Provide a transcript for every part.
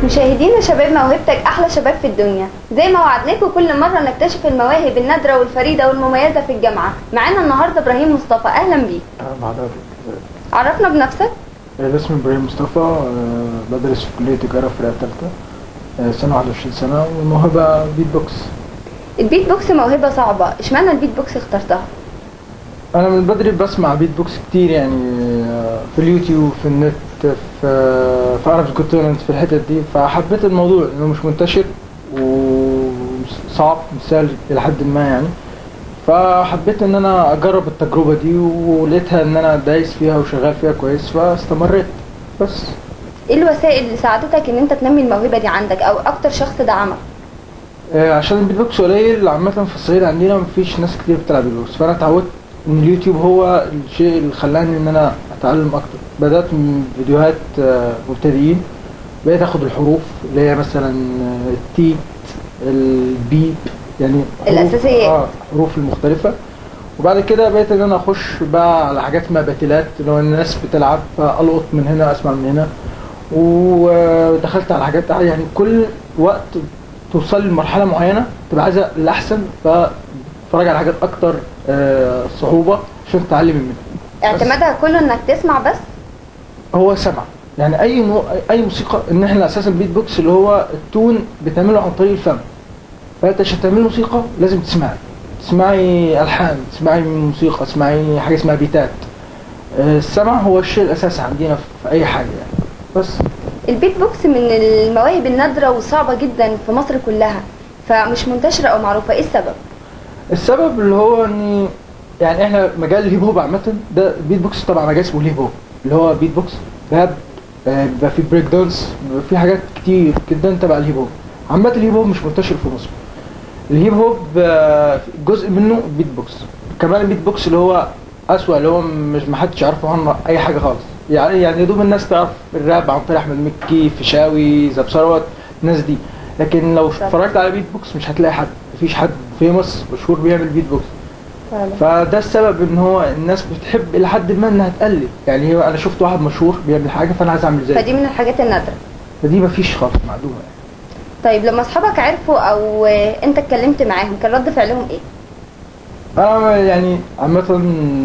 مشاهدينا شباب موهبتك احلى شباب في الدنيا زي ما وعدناكم كل مره نكتشف المواهب النادره والفريده والمميزه في الجامعه معانا النهارده ابراهيم مصطفى اهلا بيك أهلا بحضرتك عرفنا بنفسك آه، اسمي إبراهيم مصطفى آه، بدرس في كلية تجارة في الفرقة التالتة آه، سنة 21 سنة والموهبة بيت بوكس البيت بوكس موهبه صعبه اشمعنى البيت بوكس اخترتها أنا من بدري بسمع بيت بوكس كتير يعني آه، في اليوتيوب في النت في في عرب كونتيننت في الحتت دي فحبيت الموضوع لأنه مش منتشر وصعب مش سهل إلى حد ما يعني فحبيت ان انا اجرب التجربه دي ولقيتها ان انا دايس فيها وشغال فيها كويس فاستمريت بس ايه الوسائل اللي ساعدتك ان انت تنمي الموهبه دي عندك او اكتر شخص دعمك آه، عشان البيت بوكس قليل عامة في الصعيد عندنا مفيش ناس كتير بتلعب بيت بوكس فأنا اتعودت إن اليوتيوب هو الشيء اللي خلاني إن أنا أتعلم أكتر بدأت من فيديوهات آه، مبتدئين بقيت آخد الحروف اللي هي مثلا آه، التي البيب يعني حروف- الأساسيات. اه الحروف المختلفة وبعد كده بقيت ان انا اخش بقى على حاجات اسمها باتلات اللي هو الناس بتلعب فالقط من هنا اسمع من هنا ودخلت على حاجات يعني كل وقت توصل لمرحله معينه تبقى عايزه الاحسن فتتفرج على حاجات اكتر آه، صعوبه عشان تتعلم منها اعتمادها كله انك تسمع بس هو سمع يعني اي نوع اي موسيقى ان احنا اساسا بيت بوكس اللي هو التون بتعمله عن طريق الفم فانت عشان تعمل موسيقى لازم تسمعي تسمعي الحان تسمعي موسيقى تسمعي حاجه اسمها بيتات آه، السمع هو الشيء الاساسي عندنا في اي حاجه يعني بس البيت بوكس من المواهب النادره وصعبه جدا في مصر كلها فمش منتشره او معروفه ايه السبب السبب اللي هو ان يعني احنا مجال الهيب هوب عامه ده بيت بوكس طبعا مجال اسمه الهيب هوب اللي هو بيت بوكس راب آه، بيبقى في بريك دانس بيبقى في حاجات كتير جدا تبع الهيب هوب عامه الهيب هوب مش منتشر في مصر الهيب هوب آه، جزء منه بيت بوكس كمان البيت بوكس اللي هو اسوأ اللي هو مش محدش يعرفه عنه اي حاجه خالص يعني يعني يا دوب الناس تعرف الراب عن طريق احمد مكي فيشاوي زاب ثروت الناس دي لكن لو صح. اتفرجت على بيت بوكس مش هتلاقي حد مفيش حد فيموس مشهور بيعمل بيت بوكس فده السبب ان هو الناس بتحب الى حد ما انها تقلد يعني هو انا شفت واحد مشهور بيعمل حاجه فانا عايز اعمل زيه فدي من الحاجات النادره فدي مفيش خالص معدومه يعني طيب لما اصحابك عرفوا او انت اتكلمت معاهم كان رد فعلهم ايه انا يعني عامه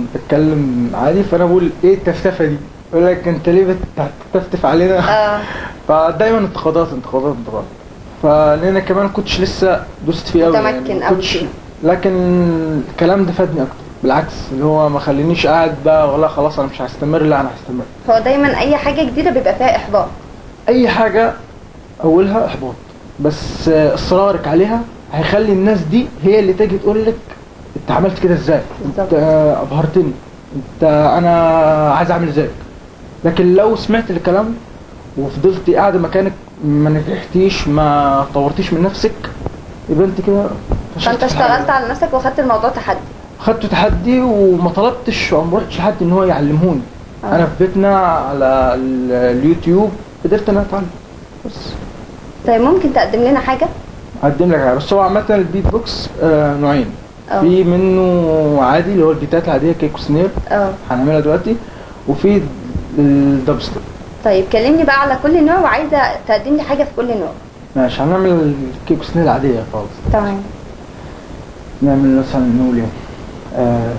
بتكلم عادي فانا بقول ايه التفتفه دي يقول لك انت ليه بتتفتف علينا اه فدايما انتقادات انتقادات انتقادات فلان كمان كنتش لسه دوست فيه قوي متمكن يعني أوي كنتش فيه. لكن الكلام ده فادني اكتر بالعكس اللي هو ما خلينيش قاعد بقى ولا خلاص انا مش هستمر لا انا هستمر هو دايما اي حاجه جديده بيبقى فيها احباط اي حاجه اولها احباط بس آه، اصرارك عليها هيخلي الناس دي هي اللي تيجي تقول لك انت عملت كده ازاي انت بالظبط. آه، ابهرتني انت انا عايز اعمل زيك لكن لو سمعت الكلام وفضلتي قاعده مكانك ما نجحتيش ما طورتيش من نفسك يبقى انت كده فشلت فانت في حاجة. اشتغلت على نفسك واخدت الموضوع تحدي خدت تحدي وما طلبتش وما رحتش لحد ان هو يعلمهوني آه. انا في بيتنا على ال- اليوتيوب قدرت ان انا اتعلم بس طيب ممكن تقدم لنا حاجه هقدم لك حاجه بس هو عامه البيت بوكس آه نوعين اه في منه عادي اللي هو البيتات العاديه كيك سنير اه هنعملها دلوقتي وفي الدب ستيب طيب كلمني بقى على كل نوع وعايزه تقدم لي حاجه في كل نوع ماشي هنعمل الكيك سنير العاديه خالص تمام نعمل مثلا نقول ايه آه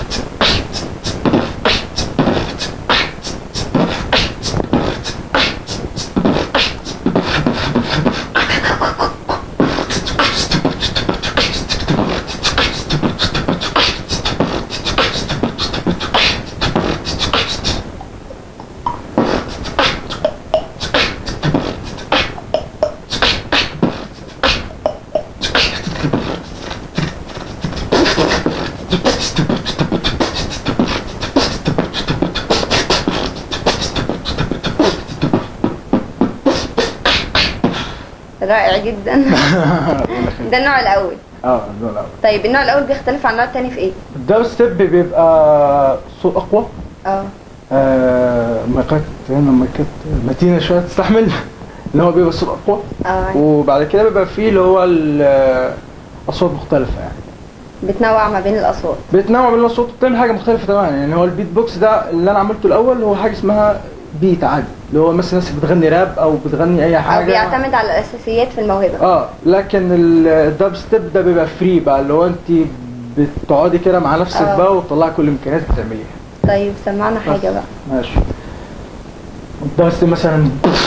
رائع جدا ده النوع الاول اه النوع الاول طيب النوع الاول بيختلف عن النوع التاني في ايه الدب ستيب بيبقى صوت اقوى اه آه مايكات هنا مايكات متينه شويه تستحمل اللي هو بيبقى الصوت اقوى اه وبعد كده بيبقى فيه اللي هو ال- اصوات مختلفه يعني بتنوع ما بين الاصوات بيتنوع بين الاصوات وبتعمل حاجه مختلفه تماما يعني هو البيت بوكس ده اللي انا عملته الاول هو حاجه اسمها بيت عادي اللي هو مثلا ناس بتغني راب او بتغني اي او حاجه بيعتمد على الاساسيات في الموهبه اه لكن ال- الدب ستيب ده بيبقى فري بقى اللي هو انت بتقعدي كده مع نفسك آه. بقى وتطلعي كل الامكانيات بتعمليها طيب سمعنا حاجه بقى ماشي الدب ستيب مثلا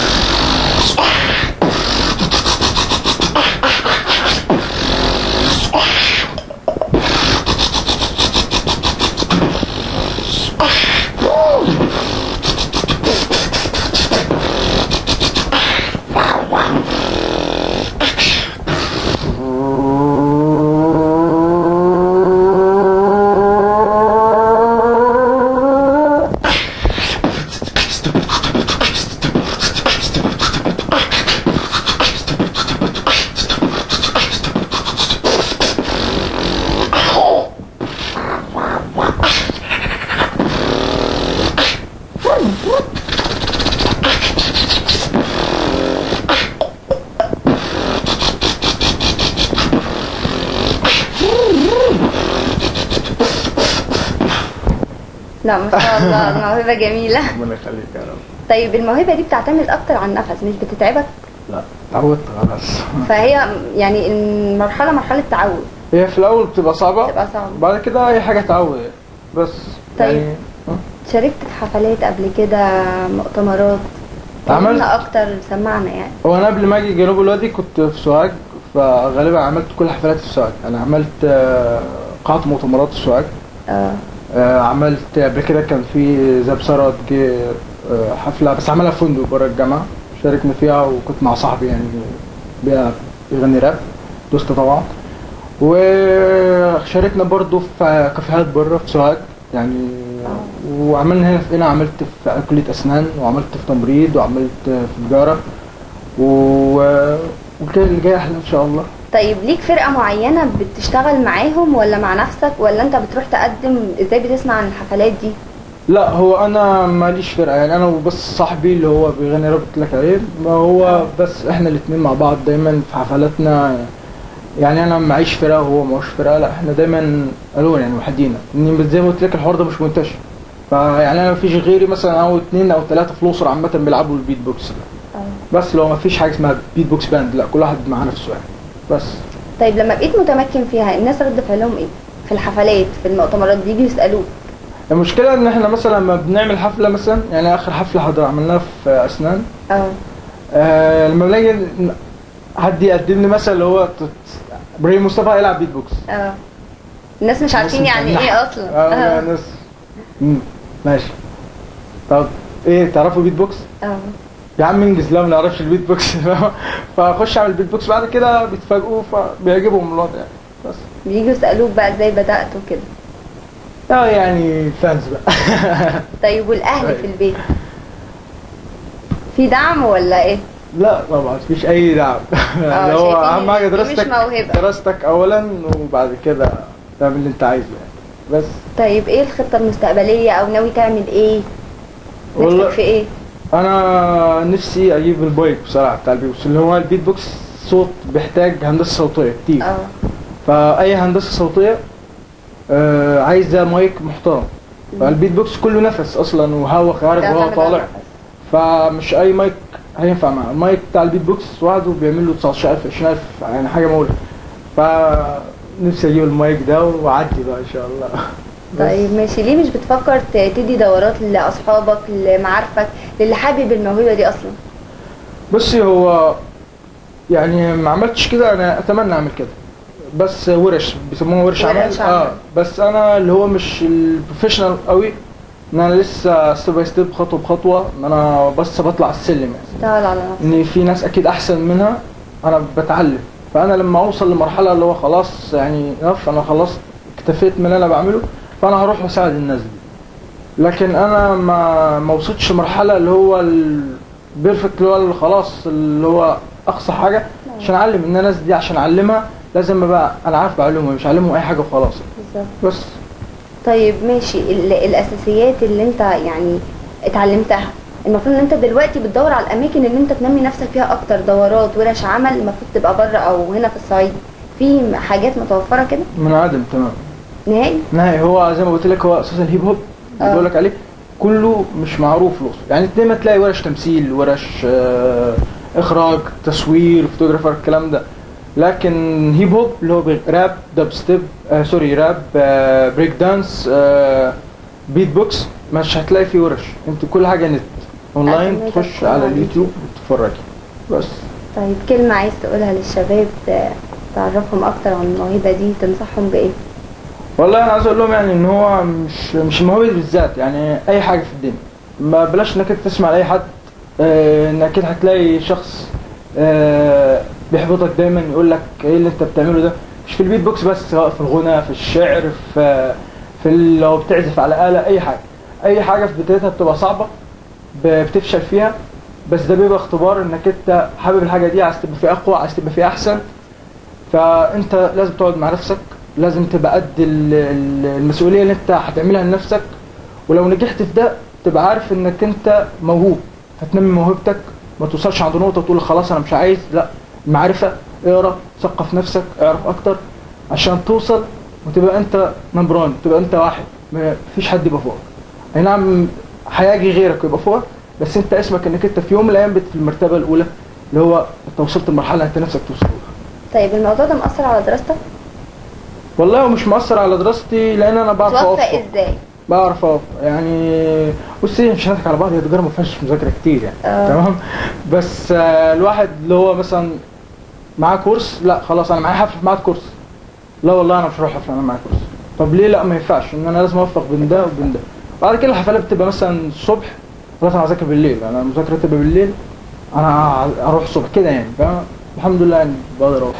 لا ما شاء الله الموهبه جميله ربنا يخليك يا رب طيب الموهبه دي بتعتمد اكتر على النفس مش بتتعبك لا اتعودت خلاص فهي يعني المرحله مرحله تعود هي في الاول بتبقى صعبه بتبقى صعبه بعد كده اي حاجه تعود يعني. بس طيب. يعني آه. شاركت في حفلات قبل كده مؤتمرات عملت كلمنا اكتر سمعنا يعني هو انا قبل ما اجي جنوب الوادي كنت في سوهاج فغالبا عملت كل حفلات في سوهاج انا عملت آه، قاعة مؤتمرات في سوهاج اه آه، عملت قبل كده كان في زاب ثروت جه آه، حفلة بس عملها في فندق بره الجامعة شاركنا فيها وكنت مع صاحبي يعني بي- بيغني راب دوست طبعا وشاركنا برضو في كافيهات بره في سوهاج يعني وعملنا هنا في هنا عملت في كلية أسنان وعملت في تمريض وعملت في تجارة و وكده اللي جاي أحلى إن شاء الله طيب ليك فرقه معينه بتشتغل معاهم ولا مع نفسك ولا انت بتروح تقدم ازاي بتسمع عن الحفلات دي لا هو انا ماليش فرقه يعني انا وبس صاحبي اللي هو بيغني راب قلت لك عليه ما هو بس احنا الاثنين مع بعض دايما في حفلاتنا يعني انا معيش فرقه وهو معوش فرقه لا احنا دايما الون يعني وحدينا إني زي ما قلت لك الحوار ده مش منتشر فيعني انا مفيش غيري مثلا او اثنين او ثلاثه في الاقصر عامه بيلعبوا البيت بوكس بس لو مفيش حاجه اسمها بيت بوكس باند لا كل واحد مع نفسه يعني بس طيب لما بقيت متمكن فيها الناس رد فعلهم ايه في الحفلات في المؤتمرات بيجوا يسالوك المشكله ان احنا مثلا لما بنعمل حفله مثلا يعني اخر حفله حضر عملناها في اسنان اه آه لما بنلاقي ن- حد يقدم لي مثلا اللي هو ت- ابراهيم مصطفى هيلعب بيت بوكس اه الناس مش عارفين الناس يعني متنحة. ايه اصلا اه اه الناس مم، ماشي طب ايه تعرفوا بيت بوكس؟ اه يا عم انجز لا ما نعرفش البيت بوكس فاخش اعمل بيت بوكس بعد كده بيتفاجئوا فبيعجبهم الوضع يعني بس بيجوا يسالوك بقى ازاي بدات وكده اه يعني فانز بقى طيب والاهل طيب. في البيت في دعم ولا ايه لا طبعا مفيش اي دعم اللي هو شايفين اهم حاجه إن دي مش دراستك موهبة. دراستك اولا وبعد كده تعمل اللي انت عايزه يعني بس طيب ايه الخطه المستقبليه او ناوي تعمل ايه والله- نفسك في ايه انا نفسي اجيب البايك بصراحه بتاع البيت بوكس اللي هو البيت بوكس صوت بيحتاج هندسه صوتيه كتير اه فاي هندسه صوتيه آه عايزه مايك محترم فالبيت بوكس كله نفس اصلا وهواء خارج تعتمد وهواء على طالع النفس. فمش اي مايك هينفع معاه المايك بتاع البيت بوكس وحده بيعمل له 19000 20000 يعني حاجه مولة فنفسي اجيب المايك ده واعدي بقى ان شاء الله بس. طيب ماشي ليه مش بتفكر ت- تدي دورات لاصحابك لمعارفك للي حابب الموهبه دي اصلا بصي هو يعني ما عملتش كده انا اتمنى اعمل كده بس ورش بيسموها ورش عمل ورش عمل. اه بس انا اللي هو مش البروفيشنال قوي ان انا لسه ستيب باي ستيب خطوه بخطوه ان انا بس بطلع السلم يعني اشتغل على نفسك ان في ناس اكيد احسن منها انا بتعلم فانا لما اوصل لمرحله اللي هو خلاص يعني نف انا خلاص اكتفيت من اللي انا بعمله فانا هروح واساعد الناس دي لكن انا ما ما وصلتش لمرحله اللي هو البيرفكت اللي هو خلاص اللي هو اقصى حاجه عشان اعلم ان الناس دي عشان اعلمها لازم ابقى انا عارف بعلمهم مش اعلمهم اي حاجه وخلاص بالظبط بس طيب ماشي ال- الاساسيات اللي انت يعني اتعلمتها المفروض ان انت دلوقتي بتدور على الاماكن اللي انت تنمي نفسك فيها اكتر دورات ورش عمل المفروض تبقى بره او هنا في الصعيد في حاجات متوفره كده منعدم تمام نهائي نهائي هو زي ما قلت لك هو اساس الهيب هوب اللي آه. بقول لك عليه كله مش معروف له يعني دايما تلاقي ورش تمثيل ورش آه، اخراج تصوير فوتوغرافر الكلام ده لكن هيب هوب اللي هو بي- راب دب ستيب آه سوري راب آه بريك دانس آه بيت بوكس مش هتلاقي فيه ورش انت كل حاجه نت اونلاين أعتمد تخش على على اليوتيوب. اليوتيوب وتتفرجي بس طيب كلمة عايز تقولها للشباب ت- تعرفهم اكتر عن الموهبة دي تنصحهم بايه والله انا عايز اقول لهم يعني ان هو مش مش الموهبه دي بالذات يعني اي حاجه في الدنيا ما بلاش انك انت تسمع لاي حد آه، انك كده هتلاقي شخص آه، بيحبطك دايما يقول لك ايه اللي انت بتعمله ده مش في البيت بوكس بس سواء في الغنى في الشعر في في ال- لو بتعزف على آلة اي حاجه اي حاجه في بدايتها بتبقى صعبه ب- بتفشل فيها بس ده بيبقى اختبار انك انت حابب الحاجه دي عايز تبقى فيها اقوى عايز تبقى فيها احسن فانت لازم تقعد مع نفسك لازم تبقى قد ال- ال- المسؤوليه اللي انت هتعملها لنفسك ولو نجحت في ده تبقى عارف انك انت موهوب هتنمي موهبتك ما توصلش عند نقطه تقول خلاص انا مش عايز لا معرفه اقرا ثقف نفسك اعرف اكتر عشان توصل وتبقى انت نمبر 1 تبقى انت واحد ما فيش حد يبقى فوقك اي نعم هيجي غيرك ويبقى فوقك بس انت اسمك انك انت في يوم من الايام بت في المرتبه الاولى اللي هو انت وصلت لمرحله انت نفسك توصل لها طيب الموضوع ده مأثر على دراستك والله هو مش مؤثر على دراستي لان انا بعرف توفق اوفق ازاي بعرف اوفق يعني بصي مش هنضحك على بعض هي تجاره ما فيهاش مذاكره كتير يعني آه. تمام بس آه، الواحد اللي هو مثلا معاه كورس لا خلاص انا معايا حفله معاك كورس لا والله انا مش هروح حفله انا معايا كورس طب ليه لا ما ينفعش ان انا لازم اوفق بين ده وبين ده بعد كده الحفلات بتبقى مثلا الصبح خلاص انا هذاكر بالليل انا المذاكره تبقى بالليل انا اروح الصبح كده يعني فاهم الحمد لله يعني بقدر اروح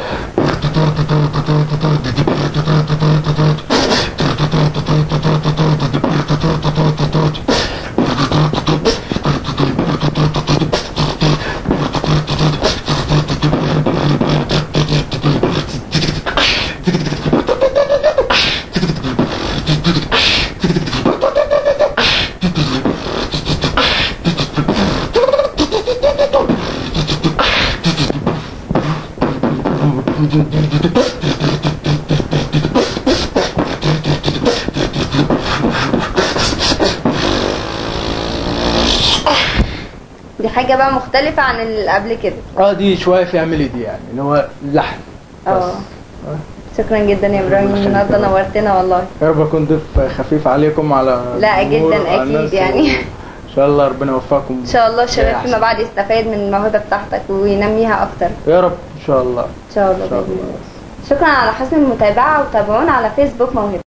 دي حاجة بقى مختلفة عن اللي قبل كده اه دي شويه فيها ميلودي يعني اللي هو لحن اه شكرا جدا يا ابراهيم الله النهارده يخليك. نورتنا والله يا رب اكون ضيف خفيف عليكم على لا، الجمهور، جداً على أكيد الناس يعني. و- ان شاء الله ربنا يوفقكم ان شاء الله الشباب أحسن. فيما بعد يستفاد من الموهبة بتاعتك وينميها اكتر يا رب ان شاء الله ان شاء الله ان شاء بإذن الله الله شكرا على حسن المتابعة وتابعونا على فيسبوك موهبة